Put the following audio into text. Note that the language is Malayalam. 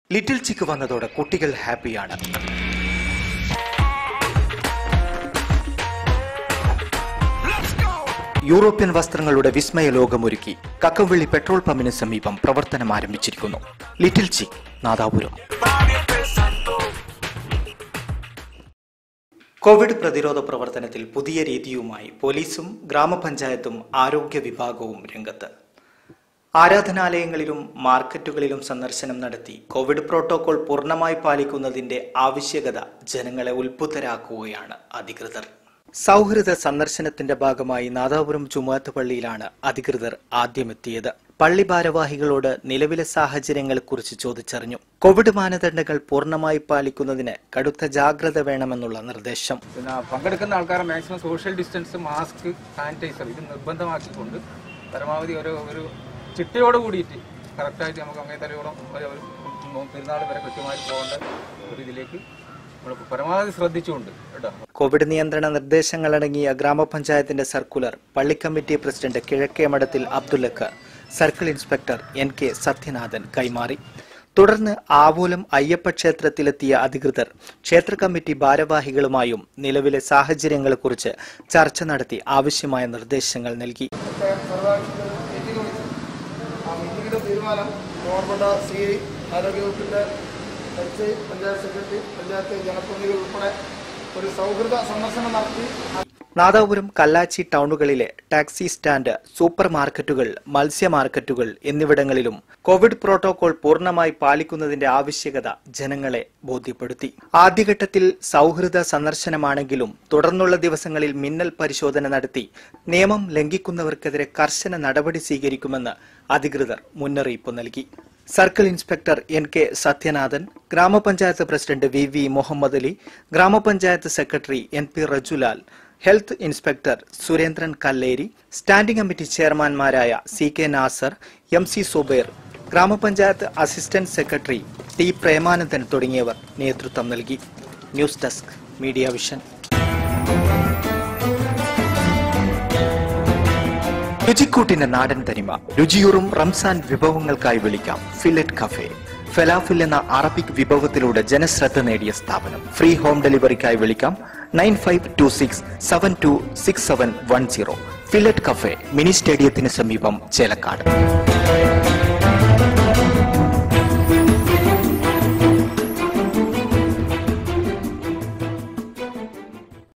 ലിറ്റിൽ ചിക്ക് വന്നതോടെ കുട്ടികൾ ഹാപ്പിയാണ് യൂറോപ്യൻ വസ്ത്രങ്ങളുടെ വിസ്മയ ലോകമൊരുക്കി കക്കവള്ളി പെട്രോൾ പമ്പിന് സമീപം പ്രവർത്തനം ആരംഭിച്ചിരിക്കുന്നു ലിറ്റിൽ ചിക്ക് നാദാപുരം കോവിഡ് പ്രതിരോധ പ്രവർത്തനത്തിൽ പുതിയ രീതിയുമായി പോലീസും ഗ്രാമപഞ്ചായത്തും ആരോഗ്യ വിഭാഗവും രംഗത്ത് ആരാധനാലയങ്ങളിലും മാർക്കറ്റുകളിലും സന്ദർശനം നടത്തി കോവിഡ് പ്രോട്ടോകോൾ പൂർണ്ണമായി പാലിക്കുന്നതിന്റെ ആവശ്യകത ജനങ്ങളെ ഉത്ബുദ്ധരാക്കുകയാണ് അധികൃതർ സൗഹൃദ സന്ദർശനത്തിന്റെ ഭാഗമായി നാദാപുരം ജുമാത്ത് പള്ളിയിലാണ് അധികൃതർ ആദ്യമെത്തിയത് പള്ളി ഭാരവാഹികളോട് നിലവിലെ സാഹചര്യങ്ങളെക്കുറിച്ച് ചോദിച്ചറിഞ്ഞു കോവിഡ് മാനദണ്ഡങ്ങൾ പൂർണ്ണമായി പാലിക്കുന്നതിന് കടുത്ത ജാഗ്രത വേണമെന്നുള്ള നിർദ്ദേശം പിന്നെ പങ്കെടുക്കുന്ന ആൾക്കാരെ maximum social distance mask sanitiser ഇത് നിർബന്ധമാക്കിക്കൊണ്ട് പരമാവധി ഒരു ഒരു ചിട്ടയോട് കൂടിയിട്ട് കറക്റ്റായിട്ട് നമുക്ക് അങ്ങേ തലയോളം ഒരു ഒരു പെരുന്നാൾ വരെ കൃത്യമായി പോകേണ്ട ഒരു ഇതിലേക്ക് നമ്മൾ പരമാവധി ശ്രദ്ധിച്ചുകൊണ്ട് കേട്ടോ കോവിഡ് നിയന്ത്രണ നിർദ്ദേശങ്ങളടങ്ങിയ ഗ്രാമപഞ്ചായത്തിന്റെ സർക്കുലർ പള്ളി കമ്മിറ്റി പ്രസിഡന്റ് കിഴക്കേ മഠത്തിൽ അബ്ദുല്ലക്ക് circle inspector N K Sathyanathan കൈമാറി തുടർന്ന് ആവൂലം അയ്യപ്പ ക്ഷേത്രത്തിലെത്തിയ അധികൃതർ ക്ഷേത്ര കമ്മിറ്റി ഭാരവാഹികളുമായും നിലവിലെ സാഹചര്യങ്ങളെക്കുറിച്ച് ചർച്ച നടത്തി ആവശ്യമായ നിർദ്ദേശങ്ങൾ നൽകി മീറ്റിംഗ് വിളിച്ചു ആ മീറ്റിംഗിന്റെ തീരുമാനം ബഹുമാനപ്പെട്ട സി ഐ ആരോഗ്യവകുപ്പിന്റെ H I panchayat secretary panchayat ജനപ്രതിനിധികൾ ഉൾപ്പെടെ ഒരു സൗഹൃദ സന്ദർശനം നടത്തി നാദാപുരം കല്ലാച്ചി ടൗണുകളിലെ ടാക്സി സ്റ്റാൻഡ് സൂപ്പർ മാർക്കറ്റുകൾ മത്സ്യ മാർക്കറ്റുകൾ എന്നിവിടങ്ങളിലും കോവിഡ് പ്രോട്ടോകോൾ പൂർണ്ണമായി പാലിക്കുന്നതിന്റെ ആവശ്യകത ജനങ്ങളെ ബോധ്യപ്പെടുത്തി ആദ്യഘട്ടത്തിൽ സൗഹൃദ സന്ദർശനമാണെങ്കിലും തുടർന്നുള്ള ദിവസങ്ങളിൽ മിന്നൽ പരിശോധന നടത്തി നിയമം ലംഘിക്കുന്നവർക്കെതിരെ കർശന നടപടി സ്വീകരിക്കുമെന്ന് അധികൃതർ മുന്നറിയിപ്പ് നൽകി circle inspector N K Sathyanathan ഗ്രാമപഞ്ചായത്ത് president V V Muhammad Ali ഗ്രാമപഞ്ചായത്ത് secretary N P Rejulal health inspector Surendran Kalleri standing committee ചെയർമാൻമാരായ C K Nasar M C Subair ഗ്രാമപഞ്ചായത്ത് അസിസ്റ്റന്റ് സെക്രട്ടറി ടി പ്രേമാനന്ദൻ തുടങ്ങിയവർ നേതൃത്വം നൽകി ന്യൂസ് ഡെസ്ക് മീഡിയ വിഷൻ രുചിക്കൂട്ടിന്റെ നാടൻ തനിമ രുചിയൂറും റംസാൻ വിഭവങ്ങൾക്കായി വിളിക്കാം ഫില്ലറ്റ് കഫേ ഫെലാഫിൽ എന്ന അറബിക് വിഭവത്തിലൂടെ ജനശ്രദ്ധ നേടിയ സ്ഥാപനം ഫ്രീ ഹോം ഡെലിവറിക്കായി വിളിക്കാം nine five two six seven two six seven one zero fillet cafe mini സ്റ്റേഡിയത്തിന് സമീപം ചേലക്കാട്